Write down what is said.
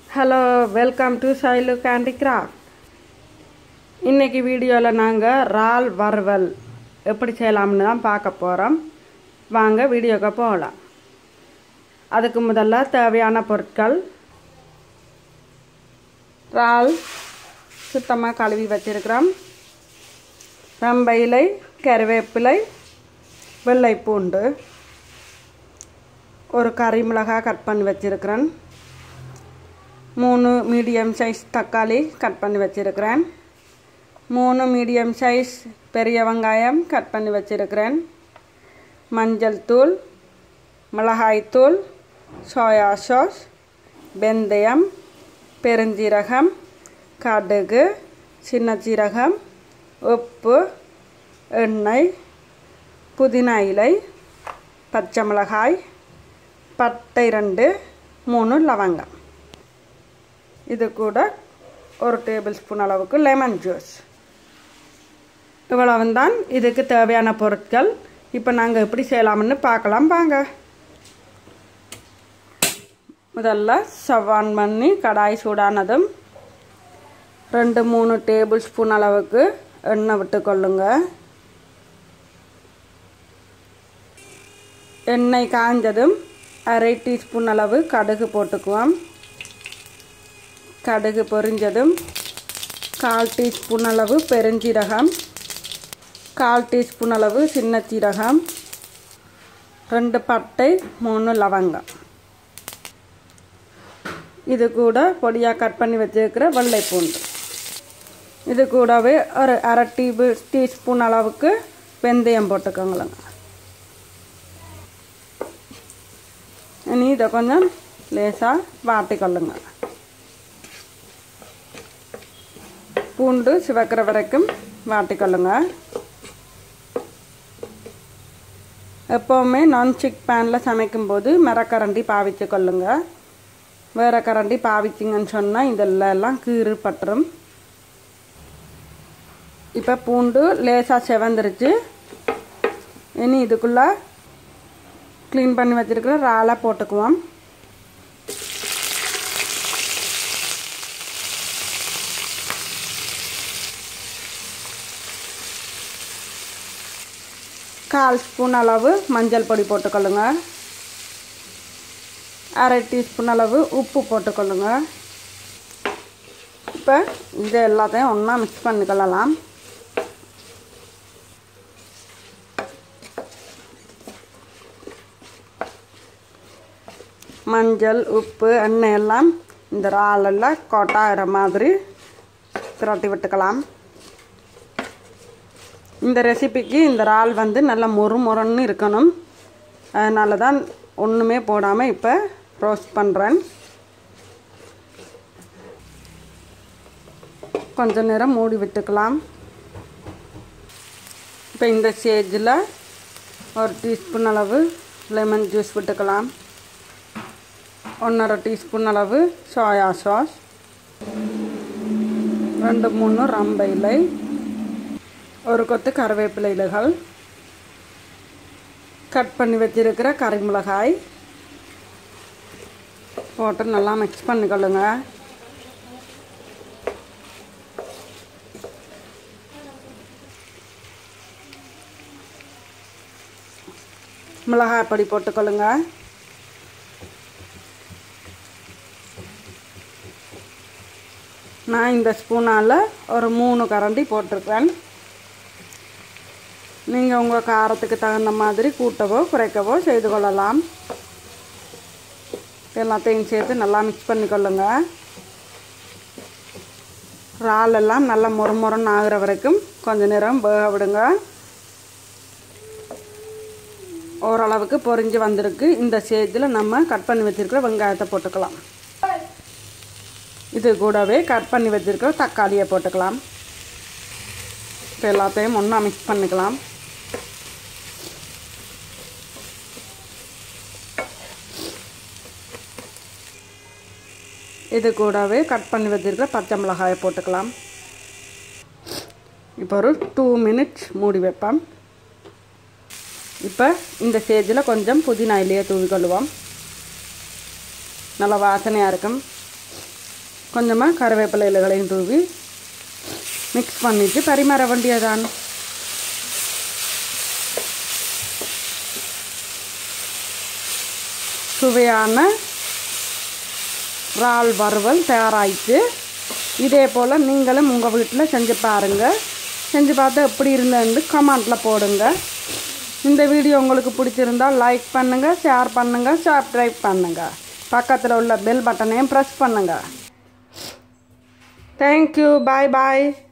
hello welcome to Sailu candy craft இன்றைக்கி வீடியோவில் நாங்கள் இறால் வறுவல் எப்படி செய்யலாம்னு தான் பார்க்க போகிறோம் வாங்க வீடியோக்கு போகலாம் அதுக்கு முதல்ல தேவையான பொருட்கள் இறால் சுத்தமாக கழுவி வச்சிருக்கிறோம் ரம்ப இலை கருவேப்பிலை வெள்ளை பூண்டு ஒரு கறி மிளகாய் கட் பண்ணி வச்சுருக்கிறேன் மூணு மீடியம் சைஸ் தக்காளி கட் பண்ணி வச்சுருக்கிறேன் மூணு மீடியம் சைஸ் பெரிய வெங்காயம் கட் பண்ணி வச்சுருக்கிறேன் மஞ்சள் தூள் மிளகாய்த்தூள் சோயா சாஸ் வெந்தயம் பெருஞ்சீரகம் கடுகு சின்ன சீரகம் உப்பு எண்ணெய் புதினா இலை பச்சை மிளகாய் பட்டை ரெண்டு மூணு லவங்கம் இது கூட ஒரு டேபிள் ஸ்பூன் அளவுக்கு லெமன் ஜூஸ் இவ்வளவு தான் இதுக்கு தேவையான பொருட்கள் இப்போ நாங்கள் எப்படி செய்யலாம்னு பார்க்கலாம் வாங்க முதல்ல சவான் பண்ணி கடாய் சூடானதும் ரெண்டு மூணு டேபிள் ஸ்பூன் அளவுக்கு எண்ணெய் விட்டுக்கொள்ளுங்க எண்ணெய் காஞ்சதும் அரை டீஸ்பூன் அளவு கடுகு போட்டுக்குவோம் கடுகு பொரிஞ்சதும் கால் டீஸ்பூன் அளவு பெருஞ்சீரகம் கால் டீஸ்பூன் அளவு சின்ன சீரகம் ரெண்டு பட்டை மூணு லவங்கம் இது கூட பொடியாக கட் பண்ணி வச்சுருக்கிற வெள்ளை பூண்டு இது கூடவே ஒரு அரை டீ டீஸ்பூன் அளவுக்கு வெந்தயம் போட்டுக்கோங்களேங்க இனி இதை கொஞ்சம் லேசாக வாட்டிக்கொள்ளுங்க பூண்டு சிவக்கிற வரைக்கும் வாட்டிக்கொள்ளுங்க எப்போவுமே நான்ஸ்டிக் பேனில் சமைக்கும்போது மரக்கரண்டி பாவிச்சு கொள்ளுங்க வேறு கரண்டி பாவிச்சிங்கன்னு சொன்னால் இதெல்லாம் எல்லாம் கீறு பட்டுரும் இப்போ பூண்டு லேசாக செவந்துருச்சு இனி இதுக்குள்ளே க்ளீன் பண்ணி வச்சுருக்கிற இறாலை போட்டுக்குவோம் கால் ஸ்பூன் அளவு மஞ்சள் பொடி போட்டுக்கொள்ளுங்க அரை டீஸ்பூன் அளவு உப்பு போட்டுக்கொள்ளுங்க இப்போ இது எல்லாத்தையும் ஒன்றா மிக்ஸ் பண்ணிக்கொள்ளலாம் மஞ்சள் உப்பு எண்ணெய் எல்லாம் இந்த இறாலெல்லாம் கொட்டாகிற மாதிரி திரட்டி விட்டுக்கலாம் இந்த ரெசிபிக்கு இந்த இறால் வந்து நல்லா மொறு மொறுன்னு இருக்கணும் அதனால தான் ஒன்றுமே போடாமல் இப்போ ரோஸ்ட் பண்ணுறேன் கொஞ்ச நேரம் மூடி விட்டுக்கலாம் இப்போ இந்த ஸ்டேஜில் ஒரு டீஸ்பூன் அளவு லெமன் ஜூஸ் விட்டுக்கலாம் ஒன்றரை டீஸ்பூன் அளவு சோயா சாஸ் ரெண்டு மூணு ரம்ப இலை ஒரு கொத்து கருவேப்பிலை இலைகள் கட் பண்ணி வச்சிருக்கிற கறி மிளகாய் போட்டு நல்லா மிக்ஸ் பண்ணிக்கொள்ளுங்க மிளகாய் பொடி போட்டுக்கொள்ளுங்க நான் இந்த ஸ்பூனால் ஒரு மூணு கரண்டி போட்டிருக்கேன் நீங்கள் உங்கள் காரத்துக்கு தகுந்த மாதிரி கூட்டவோ குறைக்கவோ செய்து கொள்ளலாம் எல்லாத்தையும் சேர்த்து நல்லா மிக்ஸ் பண்ணிக்கொள்ளுங்க இறால் எல்லாம் நல்லா மொறு மொறுன்னு ஆகிற வரைக்கும் கொஞ்சம் நேரம் வேக விடுங்க ஓரளவுக்கு பொரிஞ்சு வந்திருக்கு இந்த ஸ்டேஜில் நம்ம கட் பண்ணி வச்சுருக்கிற வெங்காயத்தை போட்டுக்கலாம் இது கூடவே கட் பண்ணி வச்சுருக்கிற தக்காளியை போட்டுக்கலாம் இப்போ எல்லாத்தையும் ஒன்றா மிக்ஸ் பண்ணிக்கலாம் இது கூடவே கட் பண்ணி வச்சுருக்கிற பச்சை மிளகாயை போட்டுக்கலாம் இப்போ ஒரு டூ மினிட்ஸ் மூடி வைப்பேன் இப்போ இந்த ஸ்டேஜில் கொஞ்சம் புதினா இலையை தூவி கொள்ளுவோம் நல்லா வாசனையாக இருக்கும் கொஞ்சமாக கருவேப்பிலை இலைகளையும் தூவி மிக்ஸ் பண்ணிவிட்டு பரிமாற வேண்டியதான் சுவையான இறால் வறுவல் தயாராகிட்டு இதே போல் நீங்களும் உங்கள் வீட்டில் செஞ்சு பாருங்கள் செஞ்சு பார்த்து எப்படி இருந்ததுன்னு கமெண்ட்டில் போடுங்க இந்த வீடியோ உங்களுக்கு பிடிச்சிருந்தால் லைக் பண்ணுங்கள் ஷேர் பண்ணுங்கள் சப்ஸ்கிரைப் பண்ணுங்கள் பக்கத்தில் உள்ள பெல் பட்டனையும் ப்ரெஸ் பண்ணுங்கள் தேங்க்யூ பாய் பாய்